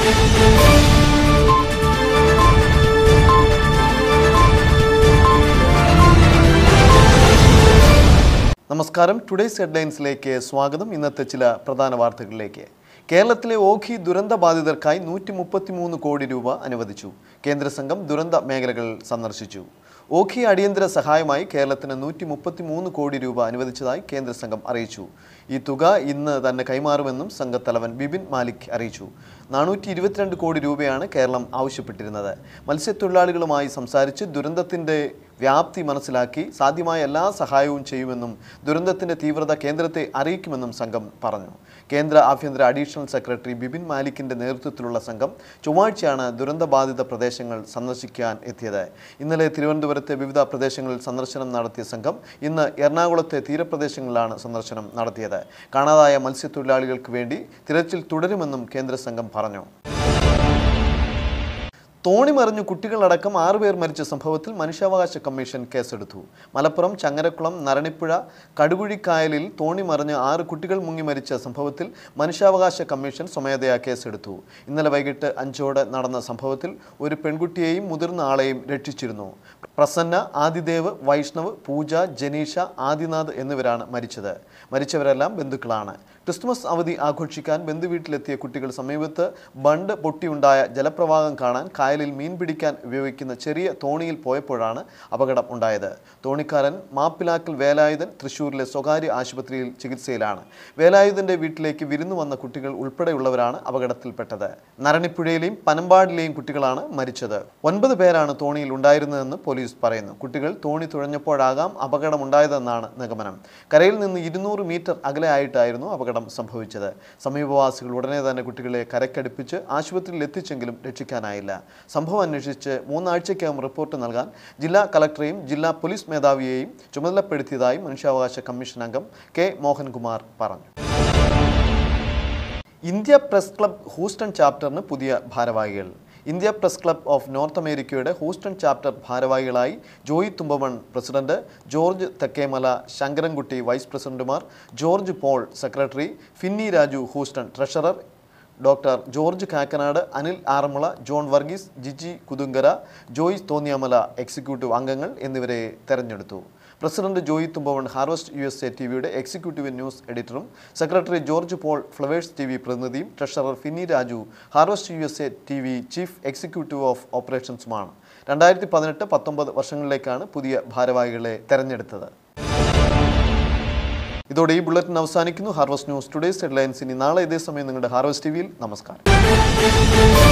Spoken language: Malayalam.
നമസ്കാരം ടുഡേയ്സ് ഹെഡ്ലൈൻസിലേക്ക് സ്വാഗതം ഇന്നത്തെ ചില പ്രധാന വാർത്തകളിലേക്ക് കേരളത്തിലെ ഓഖി ദുരന്ത ബാധിതർക്കായി നൂറ്റി മുപ്പത്തിമൂന്ന് കോടി രൂപ അനുവദിച്ചു കേന്ദ്ര സംഘം ദുരന്ത മേഖലകൾ സന്ദർശിച്ചു ഓഖി അടിയന്തര സഹായമായി കേരളത്തിന് നൂറ്റി മുപ്പത്തിമൂന്ന് കോടി രൂപ അനുവദിച്ചതായി കേന്ദ്ര സംഘം അറിയിച്ചു ഈ തുക ഇന്ന് തന്നെ കൈമാറുമെന്നും സംഘത്തലവൻ ബിപിൻ മാലിക് അറിയിച്ചു നാനൂറ്റി ഇരുപത്തിരണ്ട് കോടി രൂപയാണ് കേരളം ആവശ്യപ്പെട്ടിരുന്നത് മത്സ്യത്തൊഴിലാളികളുമായി സംസാരിച്ച് ദുരന്തത്തിൻ്റെ വ്യാപ്തി മനസ്സിലാക്കി സാധ്യമായ എല്ലാ സഹായവും ചെയ്യുമെന്നും ദുരന്തത്തിന്റെ തീവ്രത കേന്ദ്രത്തെ അറിയിക്കുമെന്നും സംഘം പറഞ്ഞു കേന്ദ്ര ആഭ്യന്തര അഡീഷണൽ സെക്രട്ടറി ബിപിൻ മാലിക്കിന്റെ നേതൃത്വത്തിലുള്ള സംഘം ചൊവ്വാഴ്ചയാണ് ദുരന്തബാധിത പ്രദേശങ്ങൾ സന്ദർശിക്കാൻ എത്തിയത് ഇന്നലെ തിരുവനന്തപുരത്തെ വിവിധ പ്രദേശങ്ങളിൽ സന്ദർശനം നടത്തിയ സംഘം ഇന്ന് എറണാകുളത്തെ തീരപ്രദേശങ്ങളിലാണ് സന്ദർശനം നടത്തിയത് കാണാതായ മത്സ്യത്തൊഴിലാളികൾക്ക് വേണ്ടി തിരച്ചിൽ തുടരുമെന്നും കേന്ദ്ര സംഘം പറഞ്ഞു തോണി മറിഞ്ഞു കുട്ടികളടക്കം ആറുപേർ മരിച്ച സംഭവത്തിൽ മനുഷ്യാവകാശ കമ്മീഷൻ കേസെടുത്തു മലപ്പുറം ചങ്ങരക്കുളം നരണിപ്പുഴ കടുകുഴിക്കായലിൽ തോണി മറിഞ്ഞ് ആറ് കുട്ടികൾ മുങ്ങി മരിച്ച സംഭവത്തിൽ മനുഷ്യാവകാശ കമ്മീഷൻ സ്വമേധയാ കേസെടുത്തു ഇന്നലെ വൈകിട്ട് അഞ്ചോടെ നടന്ന സംഭവത്തിൽ ഒരു പെൺകുട്ടിയെയും മുതിർന്ന ആളെയും രക്ഷിച്ചിരുന്നു പ്രസന്ന ആദിദേവ് വൈഷ്ണവ് പൂജ ജനീഷ ആദിനാഥ് എന്നിവരാണ് മരിച്ചത് മരിച്ചവരെല്ലാം ബന്ധുക്കളാണ് ക്രിസ്തുമസ് അവധി ആഘോഷിക്കാൻ ബന്ധുവീട്ടിലെത്തിയ കുട്ടികൾ സമീപത്ത് ബണ്ട് പൊട്ടിയുണ്ടായ ജലപ്രവാഹം കാണാൻ കായലിൽ മീൻ പിടിക്കാൻ ഉപയോഗിക്കുന്ന ചെറിയ തോണിയിൽ പോയപ്പോഴാണ് അപകടം ഉണ്ടായത് തോണിക്കാരൻ മാപ്പിലാക്കൽ വേലായുധൻ തൃശൂരിലെ സ്വകാര്യ ആശുപത്രിയിൽ ചികിത്സയിലാണ് വേലായുധന്റെ വീട്ടിലേക്ക് വിരുന്നു വന്ന കുട്ടികൾ ഉൾപ്പെടെയുള്ളവരാണ് അപകടത്തിൽപ്പെട്ടത് നരണിപ്പുഴയിലെയും പനമ്പാടിലെയും കുട്ടികളാണ് മരിച്ചത് ഒൻപത് പേരാണ് തോണിയിൽ ഉണ്ടായിരുന്നതെന്ന് പോലീസ് പറയുന്നു കുട്ടികൾ തോണി തുഴഞ്ഞപ്പോഴാകാം അപകടമുണ്ടായതെന്നാണ് നിഗമനം കരയിൽ നിന്ന് ഇരുന്നൂറ് മീറ്റർ അകലെയായിട്ടായിരുന്നു അപകടം സംഭവിച്ചത് സമീപവാസികൾ ഉടനെ തന്നെ കുട്ടികളെ കരക്കടുപ്പിച്ച് ആശുപത്രിയിൽ എത്തിച്ചെങ്കിലും രക്ഷിക്കാനായില്ല സംഭവം അന്വേഷിച്ച് മൂന്നാഴ്ചയ്ക്കകം റിപ്പോർട്ട് നൽകാൻ ജില്ലാ കളക്ടറെയും ജില്ലാ പോലീസ് മേധാവിയെയും ചുമതലപ്പെടുത്തിയതായി മനുഷ്യാവകാശ കമ്മീഷൻ അംഗം കെ മോഹൻകുമാർ പറഞ്ഞു ഇന്ത്യ പ്രസ് ക്ലബ് ഹൂസ്റ്റൺ ചാപ്റ്ററിന് പുതിയ ഭാരവാഹികൾ India press club of North അമേരിക്കയുടെ ഹൂസ്റ്റൺ ചാപ്റ്റർ ഭാരവാഹികളായി Joy Thumpaman president George Thekkemala Sankarankutty vice പ്രസിഡന്റുമാർ George Paul secretary Finny Raju Houston treasurer doctor George Kakkanad Anil Aranmula John Varghese Jiji Kuthunkara Joyce Thonniyamala executive അംഗങ്ങൾ എന്നിവരെ തെരഞ്ഞെടുത്തു president Joy Thumpaman Harvest U S A T വിയുടെ എക്സിക്യൂട്ടീവ് ന്യൂസ് എഡിറ്ററും secretary George Paul Flowers T V പ്രതിനിധിയും treasurer Finny Raju Harvest U S A T V chief executive of ഓപ്പറേഷൻസുമാണ് രണ്ടായിരത്തി പതിനെട്ട് പത്തൊമ്പത് വർഷങ്ങളിലേക്കാണ് പുതിയ ഭാരവാഹികളെ തെരഞ്ഞെടുത്തത് ഇതോടെ ഈ ബുള്ളറ്റിൻ അവസാനിക്കുന്നു ഹാർവസ്റ്റ് ന്യൂസ് ടുഡേസ് ഹെഡ്ലൈൻസ് ഇനി നാളെ ഇതേ സമയം നിങ്ങളുടെ ഹാർവസ്റ്റ് ടി വിയിൽ നമസ്കാരം